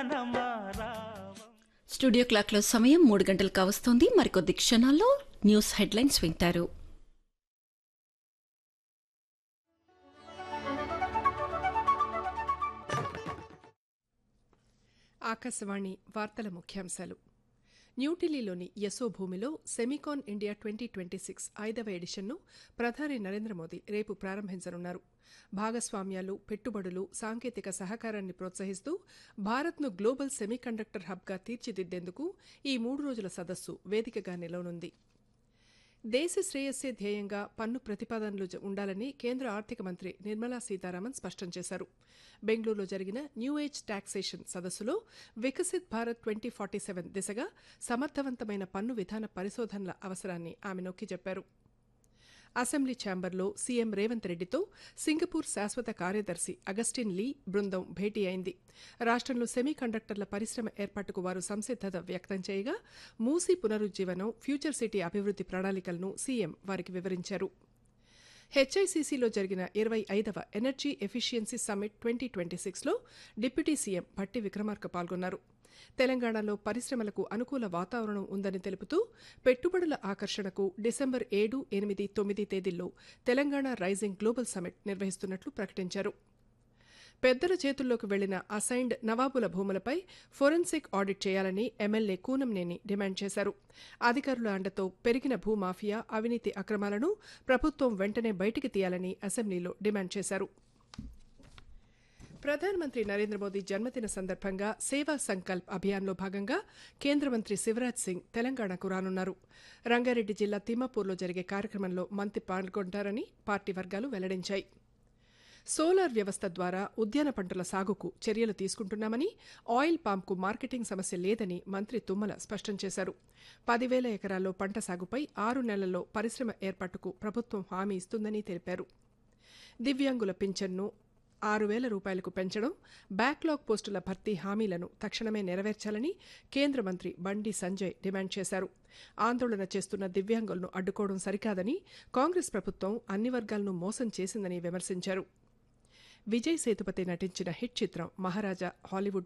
studio క్లాక్లో సమయం మూడు గంటలు కావస్తోంది మరికొద్ది క్షణాల్లో న్యూస్ హెడ్లైన్స్ వింటారు ఆకాశవాణి వార్తల ముఖ్యాంశాలు న్యూఢిల్లీలోని యశోభూమిలో Semicon India twenty twenty six ఐదవ ఎడిషన్ను ప్రధాని నరేంద్ర మోదీ రేపు ప్రారంభించనున్నారు భాగస్వామ్యాలు పెట్టుబడులు సాంకేతిక సహకారాన్ని ప్రోత్సహిస్తూ భారత్ను గ్లోబల్ సెమీకండక్టర్ హబ్గా తీర్చిదిద్దేందుకు ఈ మూడు రోజుల సదస్సు వేదికగా నిలవనుంది దేశ శ్రేయస్సే ధ్యేయంగా పన్ను ప్రతిపాదనలు జ- ఉండాలని కేంద్ర ఆర్థిక మంత్రి నిర్మలా సీతారామన్ స్పష్టం చేశారు బెంగళూరులో జరిగిన న్యూ ఏజ్ టాక్సేషన్ సదస్సులో Viksit Bharat twenty forty seven దిశగా సమర్థవంతమైన పన్ను విధాన పరిశోధనల అవసరాన్ని ఆమె నొక్కి చెప్పారు అసెంబ్లీ ఛాంబర్లో సీఎం రేవంత్ రెడ్డితో సింగపూర్ శాశ్వత కార్యదర్శి అగస్టిన్ లీ బృందం భేటీ అయింది రాష్ట్రంలో సెమీ కండక్టర్ల పరిశ్రమ ఏర్పాటుకు వారు సంసిద్ధత వ్యక్తం చేయగా మూసీ పునరుజ్జీవనం ఫ్యూచర్ సిటీ అభివృద్ధి ప్రణాళికలను సీఎం వారికి వివరించారు హెచ్ఐసిసిలో జరిగిన ఇరవై ఐదవ energy efficiency summit twenty twenty సిక్స్లో డిప్యూటీ సీఎం భట్టి విక్రమార్క పాల్గొన్నారు తెలంగాణలో పరిశ్రమలకు అనుకూల వాతావరణం ఉందని తెలుపుతూ పెట్టుబడుల ఆకర్షణకు డిసెంబర్ ఏడు ఎనిమిది తొమ్మిది తేదీల్లో తెలంగాణ రైజింగ్ గ్లోబల్ సమ్మిట్ నిర్వహిస్తున్నట్లు ప్రకటించారు పెద్దల చేతుల్లోకి వెళ్లిన అసైన్డ్ నవాబుల భూములపై ఫోరెన్సిక్ ఆడిట్ చేయాలని ఎమ్మెల్యే కూనంనేని డిమాండ్ చేశారు అధికారుల అండతో పెరిగిన భూమాఫియా అవినీతి అక్రమాలను ప్రభుత్వం వెంటనే బయటికి తీయాలని అసెంబ్లీలో డిమాండ్ చేశారు ప్రధానమంత్రి నరేంద్ర మోదీ జన్మదిన సందర్భంగా సేవా సంకల్ప్ అభియాన్లో భాగంగా కేంద్ర మంత్రి శివరాజ్ సింగ్ తెలంగాణకు రానున్నారు రంగారెడ్డి జిల్లా తిమ్మాపూర్లో జరిగే కార్యక్రమంలో మంత్రి పాల్గొంటారని పార్టీ వర్గాలు వెల్లడించాయి సోలార్ వ్యవస్థ ద్వారా ఉద్యాన పంటల సాగుకు చర్యలు తీసుకుంటున్నామని ఆయిల్ పామ్కు మార్కెటింగ్ సమస్య లేదని మంత్రి తుమ్మల స్పష్టం చేశారు పదివేల ఎకరాల్లో పంట సాగుపై ఆరు నెలల్లో పరిశ్రమ ఏర్పాటుకు ప్రభుత్వం హామీ ఇస్తుందని తెలిపారు దివ్యాంగుల పింఛన్ను ఆరు వేల రూపాయలకు పెంచడం బ్యాక్లాగ్ పోస్టుల భర్తీ హామీలను తక్షణమే నెరవేర్చాలని కేంద్ర మంత్రి బండి సంజయ్ డిమాండ్ చేశారు ఆందోళన చేస్తున్న దివ్యాంగులను అడ్డుకోవడం సరికాదని కాంగ్రెస్ ప్రభుత్వం అన్ని వర్గాలను మోసం చేసిందని విమర్శించారు విజయ్ సేతుపతి నటించిన హిట్ చిత్రం మహారాజా హాలీవుడ్